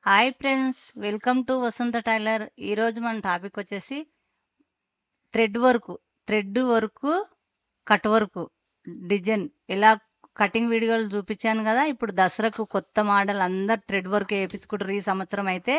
hi friends welcome to Vasantha tailor ఈరోజు మన topic వచ్చేసి thread work thread work cut work design ఎలా cutting వీడియోలు చూపించాను కదా ఇప్పుడు దసరాకు కొత్త మోడల్ అందరు థ్రెడ్ వర్క్ వేయించుకుంటారు ఈ సంవత్సరం అయితే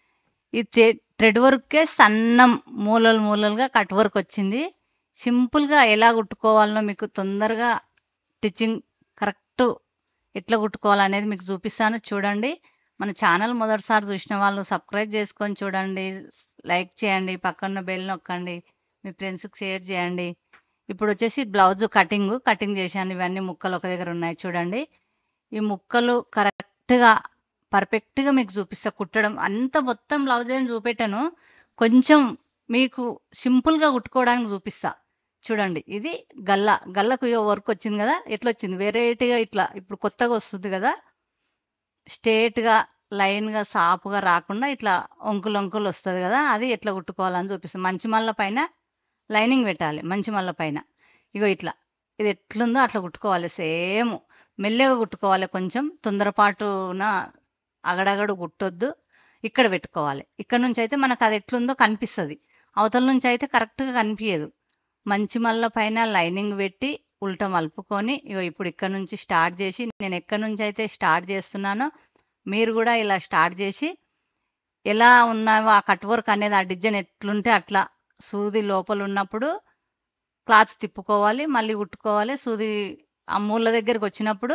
ఈ థ్రెడ్ వర్కే సన్నం మూలలు మూలలుగా కట్ వర్క్ వచ్చింది సింపుల్గా ఎలా కుట్టుకోవాలనో మీకు తొందరగా స్టిచ్చింగ్ కరెక్ట్ ఎట్లా కుట్టుకోవాలనేది మీకు చూపిస్తాను చూడండి మన ఛానల్ మొదటిసారి చూసిన వాళ్ళు సబ్స్క్రైబ్ చేసుకొని చూడండి లైక్ చేయండి పక్కన బెల్ నొక్కండి మీ ఫ్రెండ్స్కి షేర్ చేయండి ఇప్పుడు వచ్చేసి బ్లౌజ్ కటింగ్ కటింగ్ చేశాను ఇవన్నీ ముక్కలు ఒక దగ్గర ఉన్నాయి చూడండి ఈ ముక్కలు కరెక్ట్గా పర్ఫెక్ట్గా మీకు చూపిస్తా కుట్టడం అంత మొత్తం బ్లౌజ్ ఏం చూపెట్టాను కొంచెం మీకు సింపుల్గా కుట్టుకోవడానికి చూపిస్తా చూడండి ఇది గల్ల గల్లకు వర్క్ వచ్చింది కదా ఎట్లా వచ్చింది వెరైటీగా ఇట్లా ఇప్పుడు కొత్తగా వస్తుంది కదా స్ట్రేట్గా లైన్గా సాపుగా రాకుండా ఇట్లా ఒంకులు ఒంకులు వస్తుంది కదా అది ఎట్లా కుట్టుకోవాలని చూపిస్తుంది మంచి మల్ల పైన లైనింగ్ పెట్టాలి మంచి మల్ల పైన ఇగో ఇట్లా ఇది ఎట్లుందో అట్లా కుట్టుకోవాలి సేమ్ మెల్లగా కుట్టుకోవాలి కొంచెం తొందరపాటున అగడగడు కుట్టొద్దు ఇక్కడ పెట్టుకోవాలి ఇక్కడ నుంచి అయితే మనకు అది ఎట్లుందో కనిపిస్తుంది అవతల నుంచి అయితే కరెక్ట్గా కనిపించదు మంచి మల్ల పైన లైనింగ్ పెట్టి ఉల్టా మలుపుకొని ఇగో ఇప్పుడు ఇక్కడ నుంచి స్టార్ట్ చేసి నేను ఎక్కడి నుంచి అయితే స్టార్ట్ చేస్తున్నానో మీరు కూడా ఇలా స్టార్ట్ చేసి ఎలా ఉన్నావో ఆ కట్ వర్క్ అనేది ఆ డిజైన్ ఎట్లుంటే అట్లా సూది లోపల ఉన్నప్పుడు క్లాత్ తిప్పుకోవాలి మళ్ళీ కుట్టుకోవాలి సూది ఆ మూల దగ్గరికి వచ్చినప్పుడు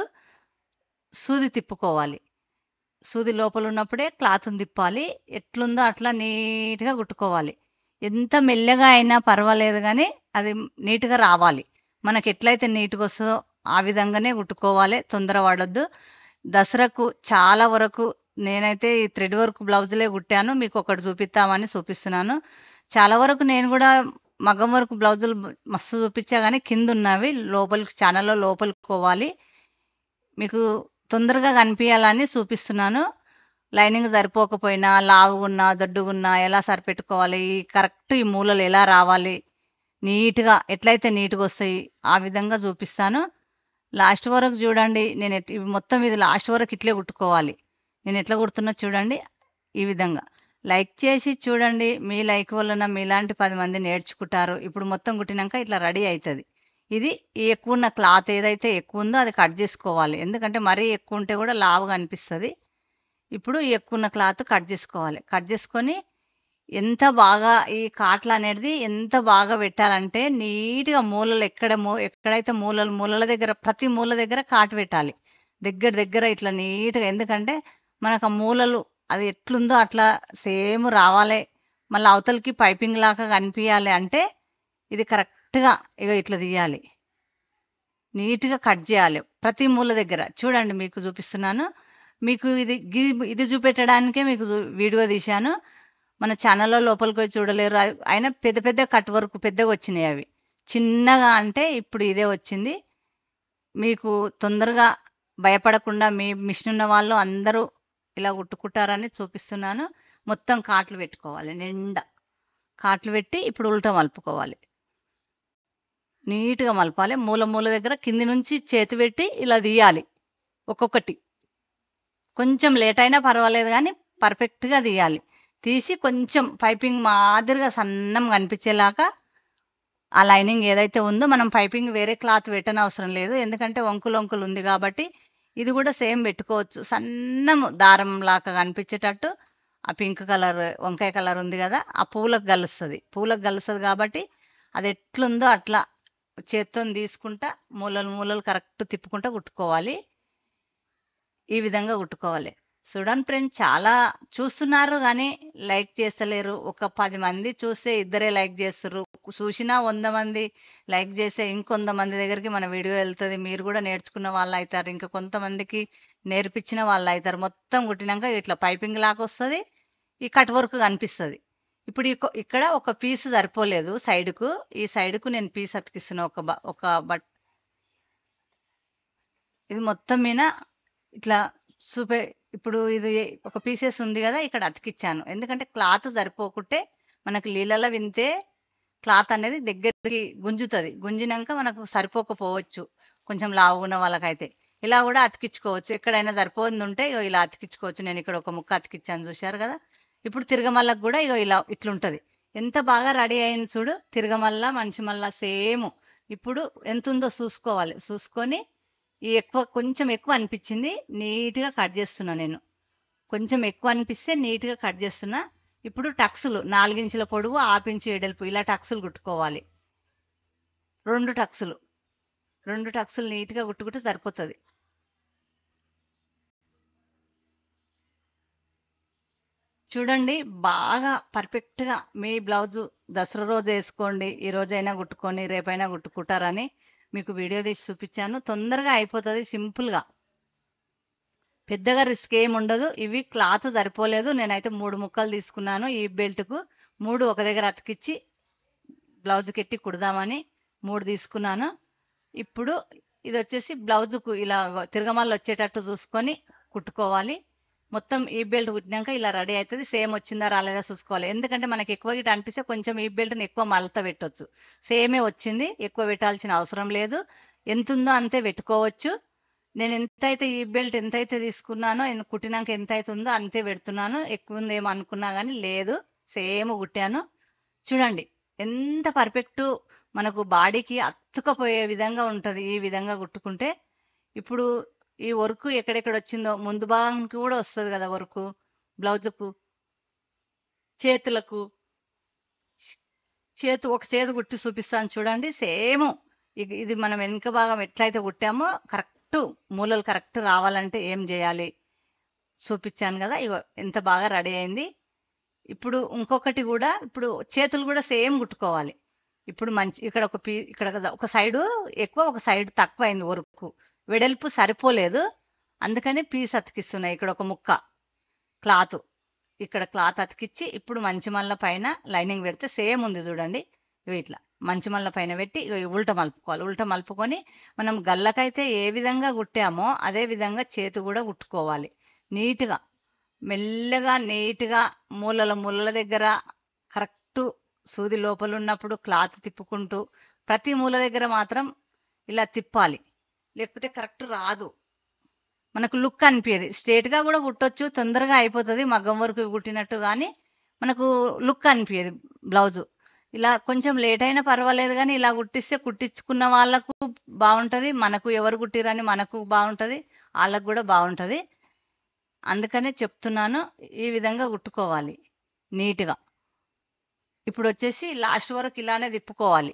సూది తిప్పుకోవాలి సూది లోపల ఉన్నప్పుడే క్లాత్ని తిప్పాలి ఎట్లుందో అట్లా నీట్గా కుట్టుకోవాలి ఎంత మెల్లగా అయినా పర్వాలేదు కానీ అది నీట్గా రావాలి మనకి ఎట్లయితే నీట్గా వస్తుందో ఆ విధంగానే కుట్టుకోవాలి తొందర పడొద్దు దసరాకు చాలా వరకు నేనైతే ఈ థ్రెడ్ వర్క్ బ్లౌజులే కుట్టాను మీకు ఒకటి చూపిస్తామని చూపిస్తున్నాను చాలా వరకు నేను కూడా మగ్గం వర్క్ బ్లౌజులు మస్తు చూపించా కానీ కింద ఉన్నవి లోపలికి ఛానల్లో లోపలికి పోవాలి మీకు తొందరగా కనిపించాలని చూపిస్తున్నాను లైనింగ్ సరిపోకపోయినా లావుగున్నా దొడ్డుగున్నా ఎలా సరిపెట్టుకోవాలి కరెక్ట్ ఈ మూలలు ఎలా రావాలి నీట్గా ఎట్లయితే నీట్గా వస్తాయి ఆ విధంగా చూపిస్తాను లాస్ట్ వరకు చూడండి నేను ఇవి మొత్తం ఇది లాస్ట్ వరకు ఇట్లే కుట్టుకోవాలి నేను ఎట్లా కుడుతున్నా చూడండి ఈ విధంగా లైక్ చేసి చూడండి మీ లైక్ వలన మీలాంటి పది మంది నేర్చుకుంటారు ఇప్పుడు మొత్తం కుట్టినాక ఇట్లా రెడీ అవుతుంది ఇది ఎక్కువ ఉన్న క్లాత్ ఏదైతే ఎక్కువ ఉందో అది కట్ చేసుకోవాలి ఎందుకంటే మరీ ఎక్కువ ఉంటే కూడా లావుగా అనిపిస్తుంది ఇప్పుడు ఎక్కువ ఉన్న క్లాత్ కట్ చేసుకోవాలి కట్ చేసుకొని ఎంత బాగా ఈ కాట్లు అనేది ఎంత బాగా పెట్టాలంటే నీట్గా మూలలు ఎక్కడ మూ ఎక్కడైతే మూలలు మూలల దగ్గర ప్రతి మూల దగ్గర కాటు పెట్టాలి దగ్గర దగ్గర ఇట్లా నీట్గా ఎందుకంటే మనకు ఆ మూలలు అది ఎట్లుందో అట్లా సేమ్ రావాలి మళ్ళీ అవతలకి పైపింగ్ లాగా కనిపించాలి అంటే ఇది కరెక్ట్గా ఇక ఇట్లా తీయాలి నీట్గా కట్ చేయాలి ప్రతి మూల దగ్గర చూడండి మీకు చూపిస్తున్నాను మీకు ఇది ఇది చూపెట్టడానికే మీకు వీడియో తీశాను మన ఛానల్లో లోపలికి వచ్చి చూడలేరు అయినా పెద్ద పెద్ద కట్ వర్క్ పెద్దగా వచ్చినాయి అవి చిన్నగా అంటే ఇప్పుడు ఇదే వచ్చింది మీకు తొందరగా భయపడకుండా మీ మిషన్ ఉన్న వాళ్ళు అందరూ ఇలా కుట్టుకుంటారని చూపిస్తున్నాను మొత్తం కాట్లు పెట్టుకోవాలి నిండా కాట్లు పెట్టి ఇప్పుడు ఉల్టా మలుపుకోవాలి నీట్గా మలపాలి మూల మూల దగ్గర కింది నుంచి చేతి పెట్టి ఇలా తీయాలి ఒక్కొక్కటి కొంచెం లేట్ అయినా పర్వాలేదు కానీ పర్ఫెక్ట్గా తీయాలి తీసి కొంచెం పైపింగ్ మాదిరిగా సన్నం కనిపించేలాగా ఆ లైనింగ్ ఏదైతే ఉందో మనం పైపింగ్ వేరే క్లాత్ పెట్టని అవసరం లేదు ఎందుకంటే వంకులు వంకులు ఉంది కాబట్టి ఇది కూడా సేమ్ పెట్టుకోవచ్చు సన్నం దారం లాగా కనిపించేటట్టు ఆ పింక్ కలర్ వంకాయ కలర్ ఉంది కదా ఆ పూలకు కలుస్తుంది పూలకు కలుస్తుంది కాబట్టి అది ఎట్లుందో అట్లా చేత్తో తీసుకుంటా మూలలు మూలలు కరెక్ట్ తిప్పుకుంటా కుట్టుకోవాలి ఈ విధంగా కుట్టుకోవాలి చూడండి ఫ్రెండ్స్ చాలా చూస్తున్నారు కానీ లైక్ చేస్తలేరు ఒక పది మంది చూస్తే ఇద్దరే లైక్ చేస్తారు చూసినా వంద మంది లైక్ చేస్తే ఇంకొంత మంది దగ్గరికి మన వీడియో వెళ్తుంది మీరు కూడా నేర్చుకున్న వాళ్ళు అవుతారు ఇంకా కొంతమందికి నేర్పించిన వాళ్ళు అవుతారు మొత్తం కుట్టినాక ఇట్లా పైపింగ్ లాగా వస్తుంది ఈ కట్ వర్క్ కనిపిస్తుంది ఇప్పుడు ఇక్కడ ఒక పీస్ సరిపోలేదు సైడ్కు ఈ సైడ్కు నేను పీస్ అతికిస్తున్నా ఒక ఒక బట్ ఇది మొత్తం మీద ఇట్లా చూపే ఇప్పుడు ఇది ఒక పీసెస్ ఉంది కదా ఇక్కడ అతికిచ్చాను ఎందుకంటే క్లాత్ సరిపోకుంటే మనకు నీళ్ళలో వింతే క్లాత్ అనేది దగ్గరికి గుంజుతుంది గుంజినాక మనకు సరిపోకపోవచ్చు కొంచెం లావు ఉన్న వాళ్ళకైతే ఇలా కూడా అతికించుకోవచ్చు ఎక్కడైనా సరిపోయింది ఉంటే ఇగో ఇలా అతికించుకోవచ్చు నేను ఇక్కడ ఒక ముక్క అతికించాను చూశారు కదా ఇప్పుడు తిరగమల్లకు కూడా ఇగో ఇలా ఇట్లుంటది ఎంత బాగా రెడీ అయింది చూడు తిరగమల్ల మంచి మల్ల సేమ్ ఇప్పుడు ఎంత ఉందో చూసుకోవాలి చూసుకొని ఈ ఎక్కువ కొంచెం ఎక్కువ అనిపించింది నీట్గా కట్ చేస్తున్నా నేను కొంచెం ఎక్కువ అనిపిస్తే నీట్గా కట్ చేస్తున్నా ఇప్పుడు టక్సులు నాలుగించుల పొడవు ఆపించి ఎడల్పు ఇలా టక్సులు కుట్టుకోవాలి రెండు టక్సులు రెండు టక్సులు నీట్గా కుట్టుకుంటే సరిపోతుంది చూడండి బాగా పర్ఫెక్ట్గా మీ బ్లౌజు దసరా రోజు వేసుకోండి ఈ రోజైనా కుట్టుకొని రేపైనా కుట్టుకుంటారని మీకు వీడియో తీసి చూపించాను తొందరగా అయిపోతుంది సింపుల్గా పెద్దగా రిస్క్ ఏమి ఉండదు ఇవి క్లాత్ సరిపోలేదు నేనైతే మూడు ముక్కలు తీసుకున్నాను ఈ బెల్ట్కు మూడు ఒక దగ్గర అతికిచ్చి బ్లౌజ్కి ఎట్టి కుడదామని మూడు తీసుకున్నాను ఇప్పుడు ఇది వచ్చేసి బ్లౌజుకు ఇలా తిరగమాలు వచ్చేటట్టు చూసుకొని కుట్టుకోవాలి మొత్తం ఈ బెల్ట్ కుట్టినాక ఇలా రెడీ అవుతుంది సేమ్ వచ్చిందా రాలేదా చూసుకోవాలి ఎందుకంటే మనకి ఎక్కువ గిట్ట అనిపిస్తే కొంచెం ఈ బెల్ట్ని ఎక్కువ మడత పెట్టొచ్చు సేమే వచ్చింది ఎక్కువ పెట్టాల్సిన అవసరం లేదు ఎంత ఉందో అంతే పెట్టుకోవచ్చు నేను ఎంతైతే ఈ బెల్ట్ ఎంతైతే తీసుకున్నానో ఎన్- కుట్టినాక ఎంత అయితే ఉందో అంతే పెడుతున్నాను ఎక్కువ ఉందేమో అనుకున్నా కానీ లేదు సేమ్ కుట్టాను చూడండి ఎంత పర్ఫెక్ట్ మనకు బాడీకి అతుకపోయే విధంగా ఉంటుంది ఈ విధంగా కుట్టుకుంటే ఇప్పుడు ఈ వర్క్ ఎక్కడెక్కడ వచ్చిందో ముందు భాగానికి కూడా వస్తుంది కదా వర్క్ బ్లౌజుకు చేతులకు చే- చేతు ఒక చేతి కుట్టి చూపిస్తాను చూడండి సేమ్ ఇది మనం వెనుక భాగం ఎట్లయితే కుట్టామో కరెక్ట్ మూలలు కరెక్ట్ రావాలంటే ఏం చేయాలి చూపించాను కదా ఇగో ఎంత బాగా రెడీ అయింది ఇప్పుడు ఇంకొకటి కూడా ఇప్పుడు చేతులు కూడా సేమ్ కుట్టుకోవాలి ఇప్పుడు మంచి ఇక్కడ ఒక పీ ఇక్కడ ఒక- ఒక సైడు ఎక్కువ ఒక సైడ్ తక్కువ అయింది వర్క్ వెడల్పు సరిపోలేదు అందుకని పీస్ అతికిస్తున్నాయి ఇక్కడ ఒక ముక్క క్లాత్ ఇక్కడ క్లాత్ అతికిచ్చి ఇప్పుడు మంచి మల్ల పైన లైనింగ్ పెడితే సేమ్ ఉంది చూడండి ఇగో ఇట్లా మంచి మల్ల పైన పెట్టి ఇగో ఈ ఉల్ట మలుపుకోవాలి ఉల్ట మలుపుకొని మనం గల్లకైతే ఏ విధంగా కుట్టామో అదే విధంగా చేతి కూడా కుట్టుకోవాలి నీట్గా మెల్లగా నీట్గా మూలల మూలల దగ్గర కరెక్ట్ సూది లోపల ఉన్నప్పుడు క్లాత్ తిప్పుకుంటూ ప్రతి మూల దగ్గర మాత్రం ఇలా తిప్పాలి లేకపోతే కరెక్ట్ రాదు మనకు లుక్ అనిపించదు స్ట్రేట్ గా కూడా కుట్టొచ్చు తొందరగా అయిపోతుంది మగ్గం వరకు కుట్టినట్టు కానీ మనకు లుక్ అనిపించదు బ్లౌజు ఇలా కొంచెం లేట్ అయినా పర్వాలేదు కానీ ఇలా కుట్టిస్తే కుట్టించుకున్న వాళ్ళకు బాగుంటుంది మనకు ఎవరు కుట్టిరని మనకు బాగుంటుంది వాళ్ళకు కూడా బాగుంటుంది అందుకనే చెప్తున్నాను ఈ విధంగా కుట్టుకోవాలి నీట్గా ఇప్పుడు వచ్చేసి లాస్ట్ వరకు ఇలానే తిప్పుకోవాలి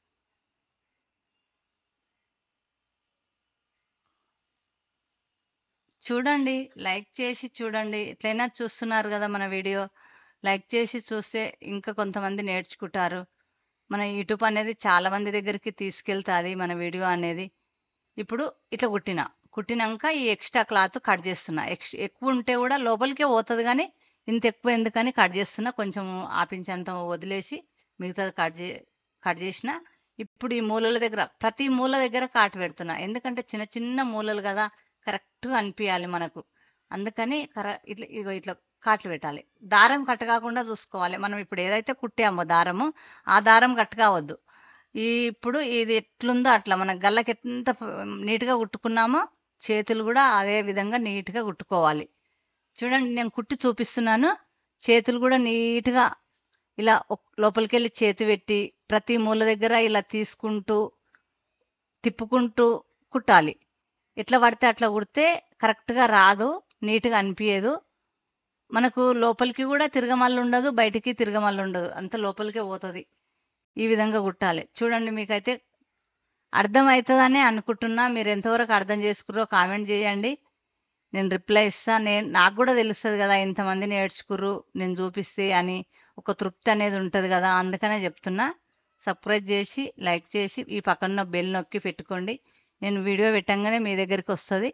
చూడండి లైక్ చేసి చూడండి ఎట్లయినా చూస్తున్నారు కదా మన వీడియో లైక్ చేసి చూస్తే ఇంకా కొంతమంది నేర్చుకుంటారు మన యూట్యూబ్ అనేది చాలా మంది దగ్గరికి తీసుకెళ్తాది మన వీడియో అనేది ఇప్పుడు ఇట్లా కుట్టిన కుట్టినాక ఈ ఎక్స్ట్రా క్లాత్ కట్ చేస్తున్నా ఎక్స్ ఎక్కువ ఉంటే కూడా లోపలికే పోతుంది కానీ ఇంత ఎక్కువ ఎందుకని కట్ చేస్తున్నా కొంచెం ఆపించేంత వదిలేసి మిగతాది కట్ చే కట్ చేసిన ఇప్పుడు ఈ మూలల దగ్గర ప్రతి మూల దగ్గర కాటు పెడుతున్నా ఎందుకంటే చిన్న చిన్న మూలలు కదా కరెక్ట్గా అనిపించాలి మనకు అందుకని కర ఇట్లా ఇగో ఇట్లా కాట్లు పెట్టాలి దారం కట్ కాకుండా చూసుకోవాలి మనం ఇప్పుడు ఏదైతే కుట్టామో దారము ఆ దారం కట్ కావద్దు ఈ ఇప్పుడు ఇది ఎట్లుందో అట్లా మన గల్లకి ఎంత ప- నీట్గా కుట్టుకున్నామో చేతులు కూడా అదే విధంగా నీట్గా కుట్టుకోవాలి చూడండి నేను కుట్టి చూపిస్తున్నాను చేతులు కూడా నీట్గా ఇలా ఒక్- లోపలికి వెళ్ళి చేతి పెట్టి ప్రతి మూల దగ్గర ఇలా తీసుకుంటూ తిప్పుకుంటూ కుట్టాలి ఎట్లా పడితే అట్లా కుడితే కరెక్ట్గా రాదు నీట్గా అనిపించదు మనకు లోపలికి కూడా తిరగమల్లు ఉండదు బయటికి తిరగమల్లు ఉండదు అంత లోపలికే పోతుంది ఈ విధంగా కుట్టాలి చూడండి మీకైతే అర్థమవుతుందని అనుకుంటున్నా మీరు ఎంతవరకు అర్థం చేసుకురో కామెంట్ చేయండి నేను రిప్లై ఇస్తా నేను నాకు కూడా తెలుస్తుంది కదా ఇంతమంది నేర్చుకుర్రు నేను చూపిస్తే అని ఒక తృప్తి అనేది ఉంటుంది కదా అందుకనే చెప్తున్నా సబ్స్క్రైబ్ చేసి లైక్ చేసి ఈ పక్కన బెల్ నొక్కి పెట్టుకోండి నేను వీడియో పెట్టంగానే మీ దగ్గరికి వస్తుంది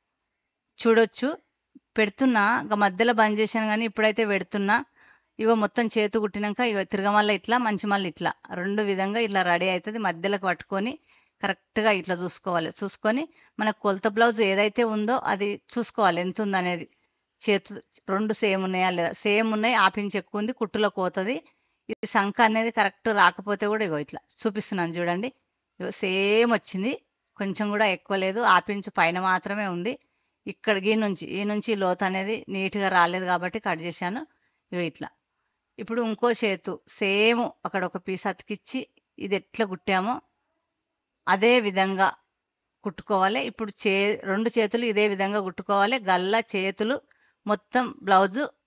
చూడొచ్చు పెడుతున్నా ఇంకా మధ్యలో బంద్ చేశాను కానీ ఇప్పుడైతే పెడుతున్నా ఇగో మొత్తం చేతు కుట్టినాక ఇగో తిరగమల్ల ఇట్లా మంచి మళ్ళీ ఇట్లా రెండు విధంగా ఇట్లా రెడీ అవుతుంది మధ్యలోకి పట్టుకొని కరెక్ట్గా ఇట్లా చూసుకోవాలి చూసుకొని మన కొలత బ్లౌజ్ ఏదైతే ఉందో అది చూసుకోవాలి ఎంత ఉందనేది చేతు రెండు సేమ్ ఉన్నాయా లేదా సేమ్ ఉన్నాయి ఆపించి ఎక్కువ ఉంది కుట్టులోకి పోతుంది ఇది సంఖ అనేది కరెక్ట్ రాకపోతే కూడా ఇగో ఇట్లా చూపిస్తున్నాను చూడండి ఇగో సేమ్ వచ్చింది కొంచెం కూడా ఎక్కువ లేదు ఆపించు పైన మాత్రమే ఉంది ఇక్కడ ఈ నుంచి ఈ నుంచి లోతు అనేది నీట్గా రాలేదు కాబట్టి కట్ చేశాను ఇగో ఇట్లా ఇప్పుడు ఇంకో చేతు సేమ్ అక్కడ ఒక పీస్ అతికిచ్చి ఇది ఎట్లా కుట్టామో అదే విధంగా కుట్టుకోవాలి ఇప్పుడు చే రెండు చేతులు ఇదే విధంగా కుట్టుకోవాలి గల్ల చేతులు మొత్తం బ్లౌజు